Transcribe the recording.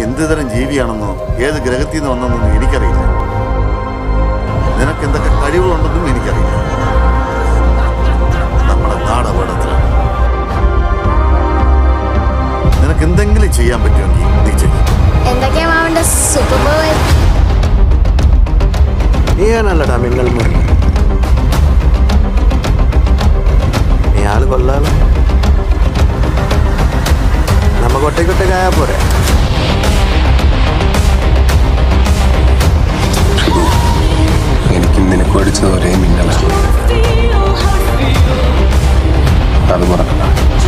എന്ത് തരം ജീവിയാണെന്നോ ഏത് ഗ്രഹത്തിൽ നിന്ന് വന്നെന്നൊന്നും എനിക്കറിയില്ല നിനക്ക് എന്തൊക്കെ കഴിവുകളുണ്ടെന്നും എനിക്കറിയില്ല നമ്മുടെ നാട് അപകടത്തിലാണ് നിനക്ക് എന്തെങ്കിലും ചെയ്യാൻ പറ്റുമെങ്കിൽ നീ ചെയ്യും എന്തൊക്കെയാ മാവന്റെ സൂപ്പർ പവർ നീയാണല്ലടാ മിന്നൽ മുരളി നീ ആള് കൊള്ളാലോ നമുക്ക് ഒറ്റയ്ക്കൊറ്റക്കായാ പോരെ എനിക്കും നിനക്കും അടിച്ചത് ഒരേ മിന്നലാണ് അത് മറക്കണ്ട